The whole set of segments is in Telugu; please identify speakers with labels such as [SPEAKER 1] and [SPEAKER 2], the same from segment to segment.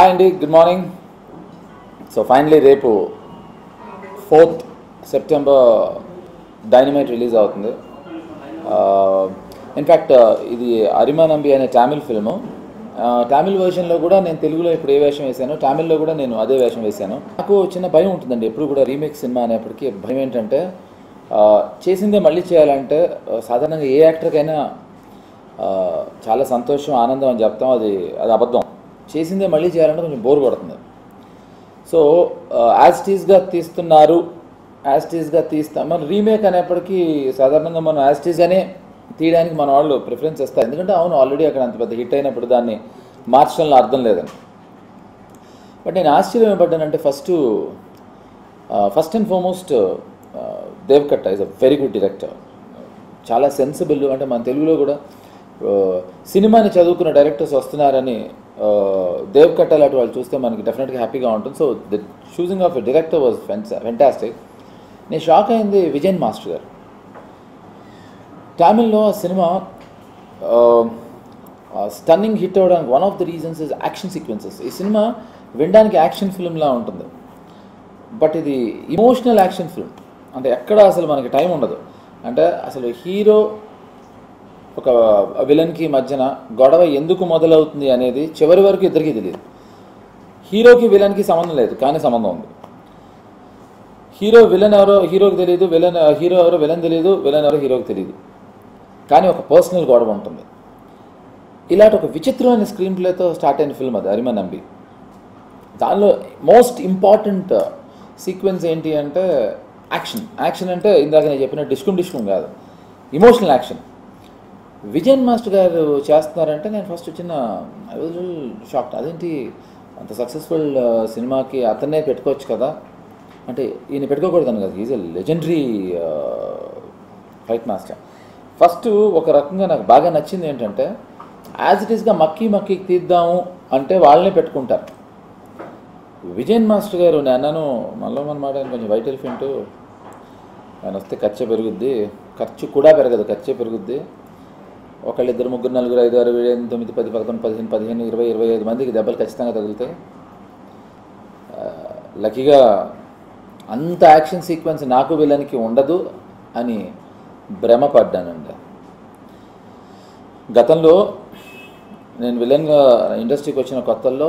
[SPEAKER 1] హాయ్ అండి గుడ్ మార్నింగ్ సో ఫైనలీ రేపు ఫోర్త్ సెప్టెంబర్ డైనమైట్ రిలీజ్ అవుతుంది ఇన్ఫ్యాక్ట్ ఇది అరిమానంబి అనే తమిళ్ ఫిల్ము తమిళ్ వెర్షన్లో కూడా నేను తెలుగులో ఇప్పుడు ఏ వేషం వేశాను తమిళ్లో కూడా నేను అదే వేషం వేశాను నాకు చిన్న భయం ఉంటుందండి ఎప్పుడు కూడా రీమేక్ సినిమా అనేప్పటికీ భయం ఏంటంటే ఆ, చేసిందే మళ్ళీ చేయాలంటే ఆ, సాధారణంగా ఏ యాక్టర్కైనా ఆ, చాలా సంతోషం ఆనందం అని చెప్తాం అది అది అబద్ధం చేసిందే మళ్ళీ చేయాలంటే కొంచెం బోర్ కొడుతుంది సో యాజ్ టీజ్గా తీస్తున్నారు యాజ్ టీజ్గా తీస్తాం మన రీమేక్ అనేప్పటికీ సాధారణంగా మనం యాజ్ టీజ్గానే తీయడానికి మన వాళ్ళు ప్రిఫరెన్స్ ఇస్తారు ఎందుకంటే అవును ఆల్రెడీ అక్కడ అంత పెద్ద హిట్ అయినప్పుడు దాన్ని మార్చడంలో అర్థం లేదని బట్ నేను ఆశ్చర్యపడ్డానంటే first first and foremost Deva Katta is a very good director చాలా సెన్సిబుల్ అంటే మన తెలుగులో కూడా ఆ, సినిమాని చదువుకున్న డైరెక్టర్స్ వస్తున్నారని ఆ, దేవ్కట్ట లాంటి వాళ్ళు చూస్తే మనకి డెఫినెట్గా హ్యాపీగా ఉంటుంది so the choosing of director was fantastic నేను షాక్ అయింది విజయన్ మాస్టర్ గారు తమిళ్లో ఆ సినిమా స్టన్నింగ్ హిట్ అవ్వడానికి one of the reasons is action sequences ఈ సినిమా వినడానికి యాక్షన్ ఫిల్మ్లా ఉంటుంది బట్ ఇది ఇమోషనల్ యాక్షన్ ఫిల్మ్ అంటే ఎక్కడ అసలు మనకి టైం ఉండదు అంటే అసలు హీరో ఒక విలన్కి మధ్యన గొడవ ఎందుకు మొదలవుతుంది అనేది చివరి వరకు ఇద్దరికీ తెలియదు హీరోకి విలన్కి సంబంధం లేదు కానీ సంబంధం ఉంది హీరో విలన్ ఎవరో హీరోకి తెలియదు విలన్ హీరో ఎవరో విలన్ తెలియదు విలన్ ఎవరో హీరోకి తెలియదు కానీ ఒక పర్సనల్ గొడవ ఉంటుంది ఇలాంటి ఒక విచిత్రమైన స్క్రీన్ ప్లేతో స్టార్ట్ అయిన ఫిల్మ్ అది అరిమ నంబి దానిలో మోస్ట్ ఇంపార్టెంట్ సీక్వెన్స్ ఏంటి అంటే యాక్షన్ యాక్షన్ అంటే ఇందాక నేను చెప్పిన డిస్కుమ్ డిస్కుమ్ కాదు ఇమోషనల్ యాక్షన్ విజయన్ మాస్టర్ గారు చేస్తున్నారంటే నేను ఫస్ట్ చిన్న ఐ వాజ్ షాక్ అదేంటి అంత సక్సెస్ఫుల్ సినిమాకి అతన్నే పెట్టుకోవచ్చు కదా అంటే ఈయన పెట్టుకోకూడదని కదా is a legendary fight master first ఒక రకంగా నాకు బాగా నచ్చింది ఏంటంటే యాజ్ ఇట్ ఈస్గా మక్కీ మక్కీ తీద్దాము అంటే వాళ్ళనే పెట్టుకుంటారు విజయన్ మాస్టర్ గారు నేను అన్నాను మనలో మన మాట ఆయన కొంచెం వైట్ ఎలిఫెంట్ ఆయన వస్తే ఖర్చు పెరుగుద్ది ఖర్చు కూడా పెరగదు ఖర్చే పెరుగుద్ది ఒకళ్ళు ఇద్దరు ముగ్గురు నలుగురు ఐదు ఆరు ఏడు ఎనిమిది తొమ్మిది పది పదకొండు పదిహేను పదిహేను ఇరవై ఇరవై ఐదు మందికి దెబ్బలు ఖచ్చితంగా తగులుతాయి ఆ, లక్కీగా అంత యాక్షన్ సీక్వెన్స్ నాకు విలన్కి ఉండదు అని భ్రమపడ్డానండి గతంలో నేను విలన్గా ఇండస్ట్రీకి వచ్చిన కొత్తల్లో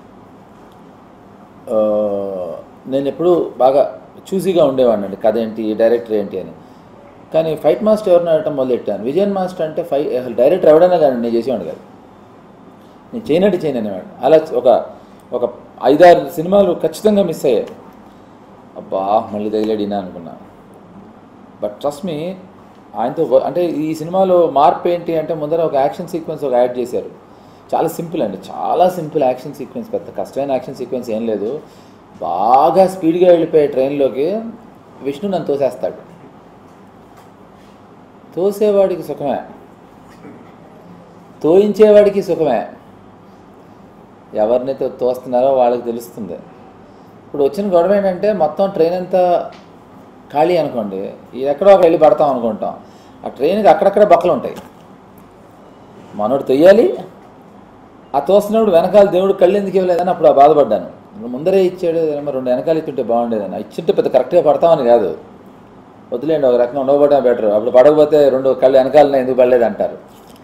[SPEAKER 1] ఆ, నేను ఎప్పుడూ బాగా చూసీగా ఉండేవాడిని అండి కథ ఏంటి డైరెక్టర్ ఏంటి అని కానీ ఫైట్ మాస్టర్ ఎవరిని అడటం మొదలెట్టాను విజయన్ మాస్టర్ అంటే ఫై అసలు డైరెక్టర్ ఎవడైనా కానీ నేను చేసేవాడు కాదు నేను చేయనట్టు చేయను అనేవాడు అలా ఒక ఒక ఐదారు సినిమాలు ఖచ్చితంగా మిస్ అయ్యాయి అబ్బా మళ్ళీ తగిలాడినా అనుకున్నా బట్ ట్రస్ట్ మీ ఆయనతో వ- అంటే ఈ సినిమాలో మార్పు ఏంటి అంటే ముందర ఒక యాక్షన్ సీక్వెన్స్ ఒక యాడ్ చేశారు చాలా సింపుల్ అండి చాలా సింపుల్ యాక్షన్ సీక్వెన్స్ పెద్ద కష్టమైన యాక్షన్ సీక్వెన్స్ ఏం లేదు బాగా స్పీడ్గా వెళ్ళిపోయే ట్రైన్లోకి విష్ణు నన్ను తోసేస్తాడు తోసేవాడికి సుఖమే తోయించేవాడికి సుఖమే ఎవరినైతే తోస్తున్నారో వాళ్ళకి తెలుస్తుంది ఇప్పుడు వచ్చిన గొడవ ఏంటంటే మొత్తం ట్రైన్ అంతా ఖాళీ అనుకోండి ఇది ఎక్కడో ఒక వెళ్ళి పడతాం అనుకుంటాం ఆ ట్రైన్కి అక్కడక్కడ బక్కలు ఉంటాయి మనోడు తొయ్యాలి ఆ తోస్తున్నప్పుడు వెనకాల దేవుడు కళ్ళు ఎందుకు ఇవ్వలేదని అప్పుడు ఆ బాధపడ్డాను ఇప్పుడు ముందరే ఇచ్చాడు ఏమో రెండు వెనకాల ఇచ్చుంటే బాగుండేదని ఇచ్చుంటే పెద్ద కరెక్ట్గా పడతామని కాదు వదిలేండి ఒక రకంగా ఉండకపోవడం బెటర్ అప్పుడు పడకపోతే రెండు కళ్ళు వెనకాలనే ఎందుకు పడలేదు అంటారు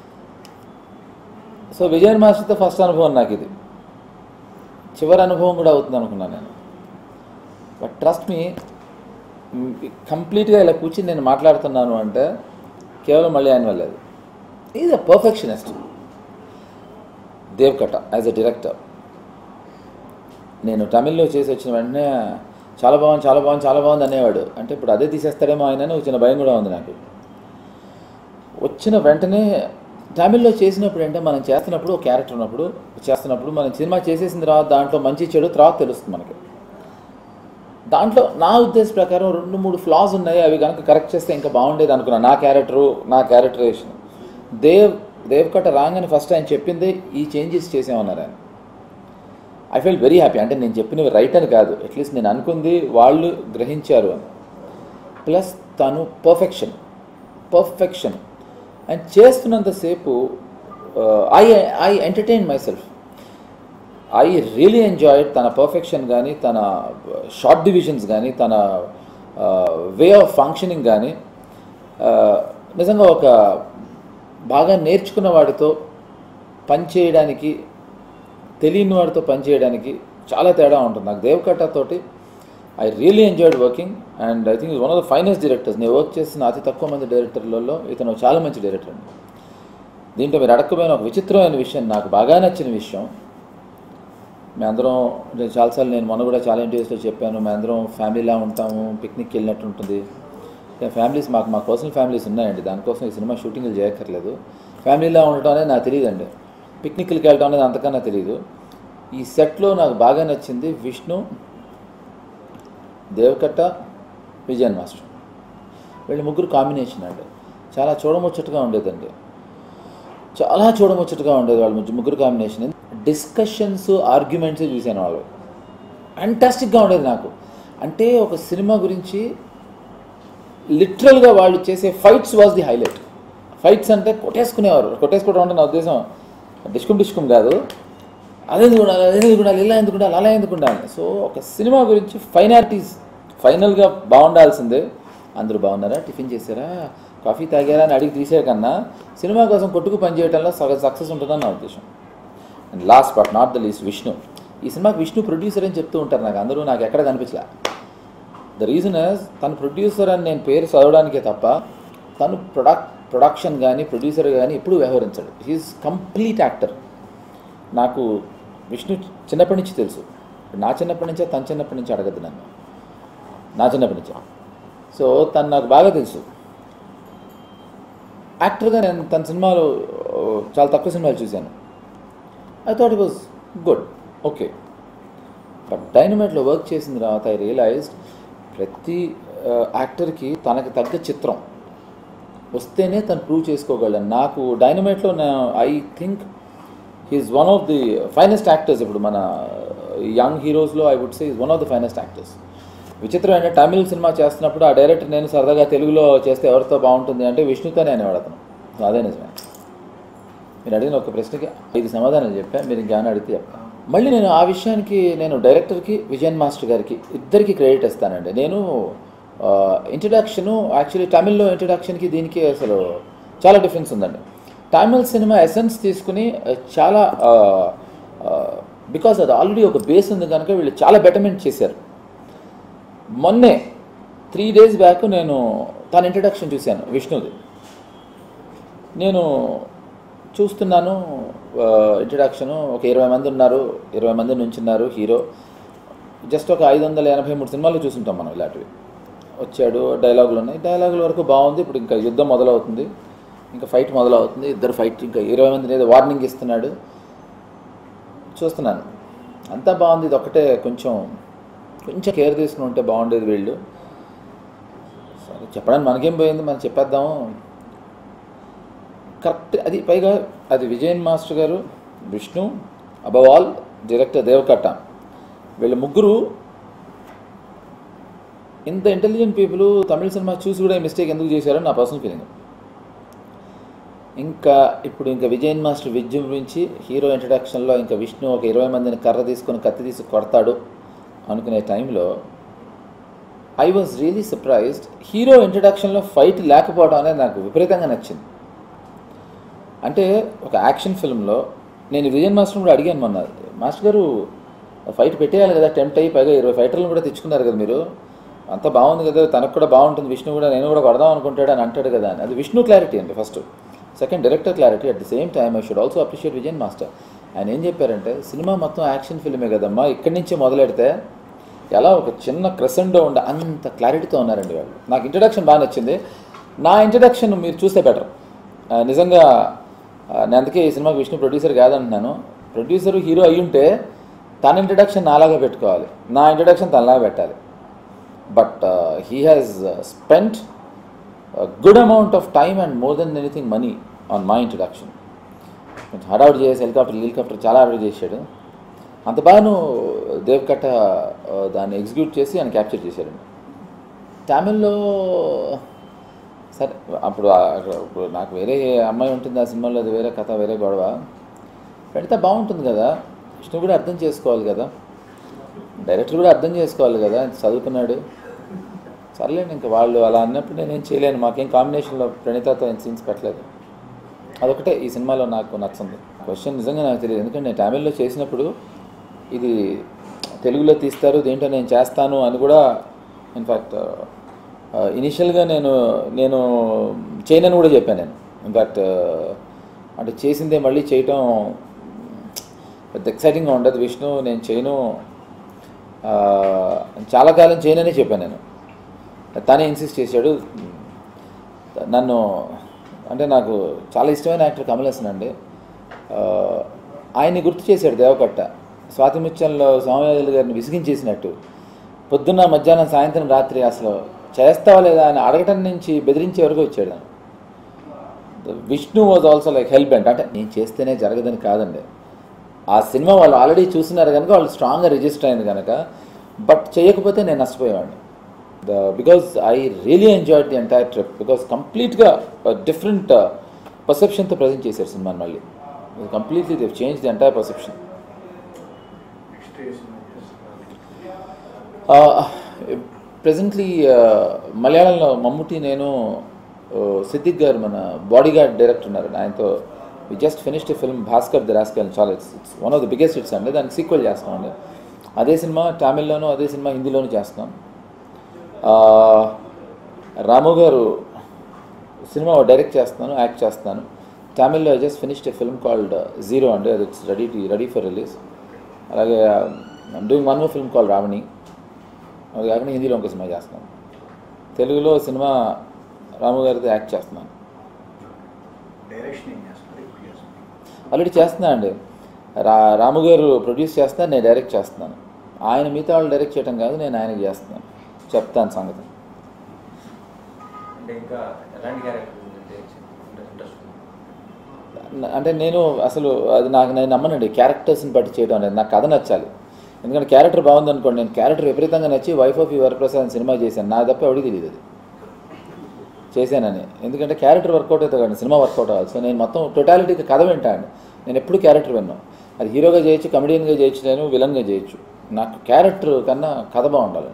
[SPEAKER 1] సో విజయన్ మాస్టర్తో ఫస్ట్ అనుభవం నాకు ఇది చివరి అనుభవం కూడా అవుతుంది అనుకున్నాను నేను బట్ ట్రస్ట్ మీ కంప్లీట్గా ఇలా కూర్చుని నేను మాట్లాడుతున్నాను అంటే కేవలం మళ్ళీ ఆయన వల్లేదు is a perfectionist Deva Katta as a director నేను తమిళ్లో చేసి వచ్చిన వెంటనే చాలా బాగుంది చాలా బాగుంది చాలా బాగుంది అనేవాడు అంటే ఇప్పుడు అదే తీసేస్తాడేమో ఆయన అని చిన్న భయం కూడా ఉంది నాకు వచ్చిన వెంటనే తమిళ్లో చేసినప్పుడు అంటే మనం చేస్తున్నప్పుడు ఒక క్యారెక్టర్ ఉన్నప్పుడు చేస్తున్నప్పుడు మనం సినిమా చేసేసిన తర్వాత దాంట్లో మంచి చెడు తర్వాత తెలుస్తుంది మనకి దాంట్లో నా ఉద్దేశ ప్రకారం రెండు మూడు ఫ్లాస్ ఉన్నాయి అవి కనుక కరెక్ట్ చేస్తే ఇంకా బాగుండేది అనుకున్నాను నా క్యారెక్టరు నా క్యారెక్టరేషన్ దేవ్ దేవ్కట రాగానే ఫస్ట్ ఆయన చెప్పింది ఈ చేంజెస్ చేసామన్నారు ఆయన ఐ ఫీల్ వెరీ హ్యాపీ అంటే నేను చెప్పినవి రైట్ అని కాదు అట్లీస్ట్ నేను అనుకుంది వాళ్ళు గ్రహించారు అని ప్లస్ తను పర్ఫెక్షన్ పర్ఫెక్షన్ అండ్ చేస్తున్నంతసేపు I I entertain myself I really enjoy తన పర్ఫెక్షన్ కానీ తన షార్ట్ డివిజన్స్ కానీ తన వే ఆఫ్ ఫంక్షనింగ్ కానీ నిజంగా ఒక బాగా నేర్చుకున్న వాడితో పనిచేయడానికి తెలియని వాడితో పనిచేయడానికి చాలా తేడా ఉంటుంది నాకు దేవకట్ట తోటి I really enjoyed working and I think one of the finest directors నేను వర్క్ చేసిన అతి తక్కువ మంది డైరెక్టర్లలో ఇతను చాలా మంచి డైరెక్టర్ అండి దీంట్లో మీరు అడగకపోయిన ఒక విచిత్రమైన విషయం నాకు బాగా నచ్చిన విషయం మేమందరం నేను చాలాసార్లు నేను మొన్న కూడా చాలా ఇంటర్వ్యూస్లో చెప్పాను మేమందరం ఫ్యామిలీలా ఉంటాము పిక్నిక్కి వెళ్ళినట్టు ఉంటుంది ఫ్యామిలీస్ మాకు మా పర్సనల్ ఫ్యామిలీస్ ఉన్నాయండి దానికోసం ఈ సినిమా షూటింగ్లు చేయక్కర్లేదు ఫ్యామిలీలా ఉండటం అనేది నాకు తెలియదండి పిక్నిక్లకి వెళ్ళడం అనేది అంతకన్నా తెలియదు ఈ సెట్లో నాకు బాగా నచ్చింది విష్ణు దేవకట్ట విజయన్ మాస్టర్ వీళ్ళు ముగ్గురు కాంబినేషన్ అండి చాలా చూడముచ్చటగా ఉండేదండి చాలా చూడముచ్చటగా ఉండేది వాళ్ళ ముగ్గురు- ముగ్గురు కాంబినేషన్ డిస్కషన్స్ ఆర్గ్యుమెంట్స్ చూశాను వాళ్ళు ఫ్యాంటాస్టిక్గా ఉండేది నాకు అంటే ఒక సినిమా గురించి లిటరల్గా వాళ్ళు చేసే fights was the highlight fights అంటే కొట్టేసుకునేవారు కొట్టేసుకోవడం అంటే నా ఉద్దేశం డిస్కుమ్ డిస్కుమ్ కాదు అదే ఎందుకు ఉండాలి అదే ఎందుకు ఉండాలి ఇలా ఎందుకు ఉండాలి అలా ఎందుకు ఉండాలి సో ఒక సినిమా గురించి ఫైనాలిటీస్ ఫైనల్గా బాగుండాల్సిందే అందరూ బాగున్నారా టిఫిన్ చేశారా కాఫీ తాగారా అని అడిగి తీసే కన్నా సినిమా కోసం కొట్టుకు పనిచేయడంలో సగ సక్సెస్ ఉంటుందని నా ఉద్దేశం and last but not the least Vishnu ఈ సినిమాకి విష్ణు ప్రొడ్యూసర్ అని చెప్తూ ఉంటారు నాకు అందరూ నాకు ఎక్కడ కనిపించలే ద రీజన్ ఇస్ తను ప్రొడ్యూసర్ అని నేను పేరు చదవడానికే తప్ప తను ప్రొడక్ ప్రొడక్షన్ కానీ ప్రొడ్యూసర్ కానీ ఎప్పుడూ వ్యవహరించడు హీఈస్ కంప్లీట్ యాక్టర్ నాకు విష్ణు చిన్నప్పటి నుంచి తెలుసు నా చిన్నప్పటి నుంచే తన చిన్నప్పటి నుంచి అడగద్దు నన్ను నా చిన్నప్పటి నుంచే సో తను నాకు బాగా తెలుసు యాక్టర్గా నేను తన సినిమాలు ఆ, చాలా తక్కువ సినిమాలు చూశాను I thought it was good okay but డైనమైట్లో వర్క్ చేసిన తర్వాత ఐ రియలైజ్డ్ ప్రతి యాక్టర్కి తనకి తగ్గ చిత్రం వస్తేనే తను ప్రూవ్ చేసుకోగలను నాకు డైనమైట్లో I think he is one of the finest actors ఇప్పుడు మన యంగ్ హీరోస్లో I would say is one of the finest actors విచిత్రం ఏంటంటే తమిళ్ సినిమా చేస్తున్నప్పుడు ఆ డైరెక్టర్ నేను సరదాగా తెలుగులో చేస్తే ఎవరితో బాగుంటుంది అంటే విష్ణుతోనే అనేవాడు అతను సో అదే నిజమే మీరు అడిగిన ఒక ప్రశ్నకి ఐదు సమాధానాలు చెప్పా మీరు ఇంకేమైనా అడిగితే చెప్తా మళ్ళీ నేను ఆ విషయానికి నేను డైరెక్టర్కి విజయన్ మాస్టర్ గారికి ఇద్దరికి క్రెడిట్ ఇస్తానండి నేను ఇంట్రడక్షను యాక్చువల్లీ తమిళ్లో ఇంట్రడక్షన్కి దీనికి అసలు చాలా డిఫరెన్స్ ఉందండి తమిళ్ సినిమా ఎసెన్స్ తీసుకుని ఆ, చాలా బికాస్ అది ఆల్రెడీ ఒక బేస్ ఉంది కనుక వీళ్ళు చాలా బెటర్మెంట్ చేశారు మొన్నే త్రీ డేస్ బ్యాక్ నేను తన ఇంట్రడక్షన్ చూశాను విష్ణుది నేను చూస్తున్నాను ఇంట్రడక్షను ఒక ఇరవై మంది ఉన్నారు ఇరవై మంది నుంచున్నారు హీరో జస్ట్ ఒక ఐదు వందల ఎనభై మూడు సినిమాలు చూసుంటాం మనం ఇలాంటివి వచ్చాడు డైలాగులు ఉన్నాయి డైలాగుల వరకు బాగుంది ఇప్పుడు ఇంకా యుద్ధం మొదలవుతుంది ఇంకా ఫైట్ మొదలవుతుంది ఇద్దరు ఫైట్ ఇంకా ఇరవై మంది ఏదో వార్నింగ్ ఇస్తున్నాడు చూస్తున్నాను అంతా బాగుంది ఇది ఒకటే కొంచెం కొంచెం కేర్ తీసుకుని ఉంటే బాగుండేది వీళ్ళు సరే చెప్పడానికి మనకేం పోయింది మనం చెప్పేద్దాము కరెక్ట్ అది పైగా అది విజయన్ మాస్టర్ గారు Vishnu above all director Deva Katta వీళ్ళ ముగ్గురు ఇంత ఇంటెలిజెంట్ పీపుల్ తమిళ సినిమా చూసి కూడా ఈ మిస్టేక్ ఎందుకు చేశారని నా పర్సనల్ ఫీలింగ్ ఇంకా ఇప్పుడు ఇంకా విజయన్ మాస్టర్ విజయం గురించి హీరో ఇంట్రడక్షన్లో ఇంకా విష్ణు ఒక ఇరవై మందిని కర్ర తీసుకొని కత్తి తీసి కొడతాడు అనుకునే టైంలో I was really surprised hero ఇంట్రడక్షన్లో ఫైట్ లేకపోవడం అనేది నాకు విపరీతంగా నచ్చింది అంటే ఒక యాక్షన్ ఫిల్మ్లో నేను విజయన్ మాస్టర్ కూడా అడిగాను మొన్న మాస్టర్ గారు ఫైట్ పెట్టేయాలి కదా టెంప్ట్ అయ్యి పైగా ఇరవై ఫైటర్లను కూడా తెచ్చుకున్నారు కదా మీరు అంత బాగుంది కదా తనకు కూడా బాగుంటుంది విష్ణు కూడా నేను కూడా కొడదాం అనుకుంటాడు అని అంటాడు కదా అని అది విష్ణు క్లారిటీ అండి first second director clarity at the same time I should also appreciate Vijayan master ఆయన ఏం చెప్పారంటే సినిమా మొత్తం యాక్షన్ ఫిల్మే కదమ్మా ఇక్కడి నుంచే మొదలెడితే ఎలా ఒక చిన్న క్రెసెండో ఉండే అంత క్లారిటీతో ఉన్నారండి వాళ్ళు నాకు ఇంట్రడక్షన్ బాగా నచ్చింది నా ఇంట్రడక్షన్ మీరు చూస్తే బెటర్ నిజంగా ఆ, నేను అందుకే ఈ సినిమాకి విష్ణు ప్రొడ్యూసర్ కాదంటున్నాను ప్రొడ్యూసర్ హీరో అయ్యి ఉంటే తన ఇంట్రడక్షన్ నాలాగా పెట్టుకోవాలి నా ఇంట్రడక్షన్ తనలాగా పెట్టాలి but he has spent good amount of time and more than anything money on my introduction కొంచెం హడావుడి చేసి హెలికాప్టర్ హెలికాప్టర్ చాలా హడావుడి చేశాడు అంత బాగాను దేవకట్ట ఆ, దాన్ని ఎగ్జిక్యూట్ చేసి ఆయన క్యాప్చర్ చేశాడండి తమిళ్లో సరే అప్పుడు ఆ- ఇప్పుడు నాకు వేరే అమ్మాయి ఉంటుంది ఆ సినిమాలో అది వేరే కథ వేరే గొడవ పెడితే బాగుంటుంది కదా విష్ణు కూడా అర్థం చేసుకోవాలి కదా డైరెక్టర్ కూడా అర్థం చేసుకోవాలి కదా ఆయన చదువుకున్నాడు సర్లేండి ఇంకా వాళ్ళు అలా అన్నప్పుడు నేనేం చేయలేను మాకేం కాంబినేషన్లో ప్రణీతతో ఏం సీన్స్ పెట్టలేదు అదొకటే ఈ సినిమాలో నాకు నచ్చింది క్వశ్చన్ నిజంగా నాకు తెలియదు ఎందుకంటే నేను తమిళ్లో చేసినప్పుడు ఇది తెలుగులో తీస్తారు దీంట్లో నేను చేస్తాను అని కూడా ఇన్ఫ్యాక్ట్ ఇనిషియల్గా నేను నేను చేయనని కూడా చెప్పాను నేను ఇన్ఫ్యాక్ట్ అంటే చేసిందే మళ్ళీ చేయటం పెద్ద ఎక్సైటింగ్గా ఉండదు విష్ణు నేను చేయను ఆ, చాలా కాలం చేయనని చెప్పాను నేను తనే ఇన్సిస్ట్ చేశాడు నన్ను అంటే నాకు చాలా ఇష్టమైన యాక్టర్ కమల్ హాసన్ అండి ఆ, ఆయన్ని గుర్తు చేశాడు దేవకట్ట స్వాతిముత్యంలో సోమయాజులు గారిని విసిగించేసినట్టు పొద్దున్న మధ్యాహ్నం సాయంత్రం రాత్రి అసలు చేస్తావా లేదా అని అడగటం నుంచి బెదిరించే వరకు వచ్చాడు Vishnu was also like help and అంటే నేను చేస్తేనే జరగదని కాదండి ఆ సినిమా వాళ్ళు ఆల్రెడీ చూసినారు కనుక వాళ్ళు స్ట్రాంగ్గా రిజిస్టర్ అయింది కనుక బట్ చేయకపోతే నేను నష్టపోయేవాడిని the because I really enjoyed the entire trip because కంప్లీట్గా డిఫరెంట్ పర్సెప్షన్తో ప్రజెంట్ చేశారు సినిమాని మళ్ళీ completely they change the entire perception
[SPEAKER 2] next ఏ సినిమా చేస్తున్నారు
[SPEAKER 1] ప్రజెంట్లీ మలయాళంలో మమ్ముటి నేను uh, సిద్దిక్ గారు మన బాడీ గార్డ్ డైరెక్టర్ ఉన్నారు ఆయనతో we just finished film Bhaskar the rascal చాలా it's it's one of the biggest hits అండి దానికి సీక్వెల్ చేస్తామండి అదే సినిమా తమిళ్లోను అదే సినిమా హిందీలోను చేస్తాం Uh, రాము గారు సినిమా డైరెక్ట్ చేస్తున్నాను యాక్ట్ చేస్తున్నాను తమిళ్లో just finished a film called zero అండి అది it's ready to ready for release అలాగే I'm doing one more film call Ravani అది కాకుండా హిందీలో ఇంకో సినిమా చేస్తున్నాను తెలుగులో సినిమా రాము గారితో యాక్ట్ చేస్తున్నాను
[SPEAKER 2] డైరెక్షన్ ఏం చేస్తున్నారు ఇప్పుడు చేస్తున్నారు
[SPEAKER 1] ఆల్రెడీ చేస్తున్నాను అండి రా రాము గారు ప్రొడ్యూస్ చేస్తున్నారు నేను డైరెక్ట్ చేస్తున్నాను ఆయన మిగతా వాళ్ళు డైరెక్ట్ చేయడం కాదు నేను ఆయనకి చేస్తున్నాను చెప్తాను సంగతి
[SPEAKER 3] అంటే ఇంకా ఎలాంటి క్యారెక్టర్ అంటే ఇంట్రెస్ట్
[SPEAKER 1] న- అంటే నేను అసలు అది నాకు నేను నమ్మనండి క్యారెక్టర్స్ని బట్టి చేయడం అనేది నాకు కథ నచ్చాలి ఎందుకంటే క్యారెక్టర్ బాగుంది అనుకోండి నేను క్యారెక్టర్ విపరీతంగా నచ్చి వైఫ్ ఆఫ్ యువర్ ప్రసాద్ అని సినిమా చేశాను నా తప్ప ఎవరికి తెలియదు అది చేశానని ఎందుకంటే క్యారెక్టర్ వర్కౌట్ అవుతుంది కానీ సినిమా వర్కౌట్ అవ్వాలి సో నేను మొత్తం టోటాలిటీకి కథ వింటాను నేను ఎప్పుడు క్యారెక్టర్ విన్నాను అది హీరోగా చేయొచ్చు కమెడియన్గా చేయొచ్చు నేను విలన్గా చేయొచ్చు నాకు క్యారెక్టర్ కన్నా కథ బాగుండాలి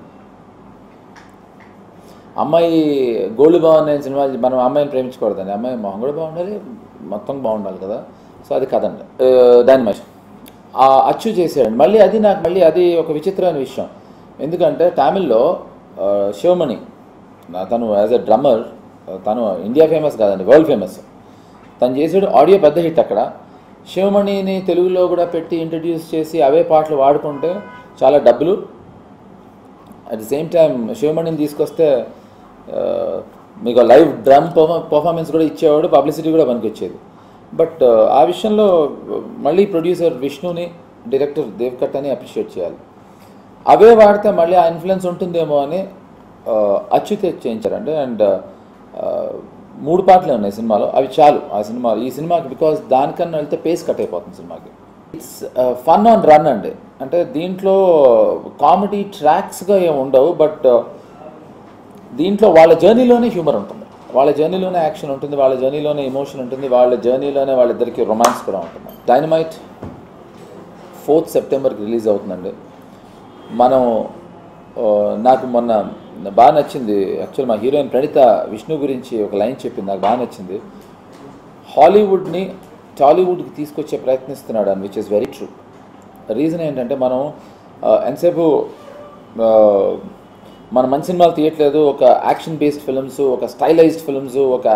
[SPEAKER 1] అమ్మాయి గోల్డ్ బాగుంది నేను సినిమా మనం అమ్మాయిని ప్రేమించకూడదండి అమ్మాయి మొహం కూడా బాగుండాలి మొత్తం బాగుండాలి కదా సో అది కదండి దాని మధ్య ఆ అచ్చు చేసాడండి మళ్ళీ అది నాకు మళ్ళీ అది ఒక విచిత్రమైన విషయం ఎందుకంటే తమిళ్లో ఆ, శివమణి నా- తను యాజ్ ఎ డ్రమ్మర్ తను ఇండియా ఫేమస్ కాదండి వరల్డ్ ఫేమస్ తను చేసాడు ఆడియో పెద్ద హిట్ అక్కడ శివమణిని తెలుగులో కూడా పెట్టి ఇంట్రడ్యూస్ చేసి అవే పాటలు వాడుకుంటే చాలా డబ్బులు అట్ ది సేమ్ టైం శివమణిని తీసుకొస్తే ఆ, మీకు లైవ్ డ్రమ్ పర్ఫార్మెన్స్ కూడా ఇచ్చేవాడు పబ్లిసిటీ కూడా పనికొచ్చేది బట్ ఆ విషయంలో మళ్ళీ ప్రొడ్యూసర్ విష్ణుని డైరెక్టర్ దేవ్కట్టని అప్రిషియేట్ చేయాలి అవే వాడితే మళ్ళీ ఆ ఇన్ఫ్లుయెన్స్ ఉంటుందేమో అని ఆ, అచ్యుతే చేయించారండి అండ్ మూడు పాటలే ఉన్నాయి సినిమాలో అవి చాలు ఆ సినిమా ఈ సినిమాకి బికాస్ దానికన్నా వెళ్తే పేస్ కట్ అయిపోతుంది సినిమాకి ఇట్స్ ఫన్ ఆన్ రన్ అండి అంటే దీంట్లో కామెడీ ట్రాక్స్గా ఏమి ఉండవు బట్ దీంట్లో వాళ్ళ జర్నీలోనే హ్యూమర్ ఉంటుంది వాళ్ళ జర్నీలోనే యాక్షన్ ఉంటుంది వాళ్ళ జర్నీలోనే ఎమోషన్ ఉంటుంది వాళ్ళ జర్నీలోనే వాళ్ళిద్దరికి రొమాన్స్ కూడా ఉంటుంది డైనమైట్ ఫోర్త్ సెప్టెంబర్కి రిలీజ్ అవుతుందండి మనం ఆ, నాకు మొన్న బాగా నచ్చింది యాక్చువల్ మా హీరోయిన్ ప్రణీత విష్ణు గురించి ఒక లైన్ చెప్పింది నాకు బాగా నచ్చింది హాలీవుడ్ని టాలీవుడ్కి తీసుకొచ్చే ప్రయత్నిస్తున్నాడు అని which is very true reason ఏంటంటే మనం ఆ, ఎంతసేపు ఆ, మనం మంచి సినిమాలు తీయట్లేదు ఒక యాక్షన్ బేస్డ్ ఫిల్మ్స్ ఒక స్టైలైజ్డ్ ఫిల్మ్స్ ఒక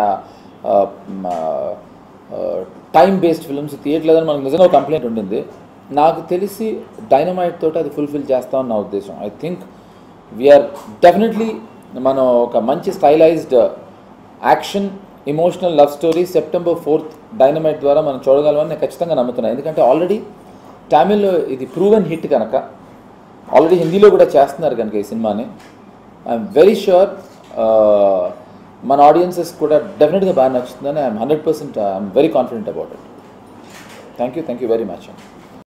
[SPEAKER 1] టైం బేస్డ్ ఫిల్మ్స్ తీయట్లేదని మనకు నిజంగా ఒక కంప్లైంట్ ఉండింది నాకు తెలిసి డైనమైట్ తోటి అది ఫుల్ఫిల్ చేస్తామని నా ఉద్దేశం ఐ థింక్ వీఆర్ డెఫినెట్లీ మనం ఒక మంచి stylized action emotional love story September fourth dynamite ద్వారా మనం చూడగలమని నేను ఖచ్చితంగా నమ్ముతున్నాను ఎందుకంటే ఆల్రెడీ తమిళ్లో ఇది ప్రూవెన్ హిట్ కనుక ఆల్రెడీ హిందీలో కూడా చేస్తున్నారు కనుక ఈ సినిమాని ఐఎమ్ వెరీ షూర్ మన ఆడియన్సెస్ కూడా డెఫినెట్గా బాగా నచ్చుతుందని I'm hundred percent I'm very confident about it thank you thank you very much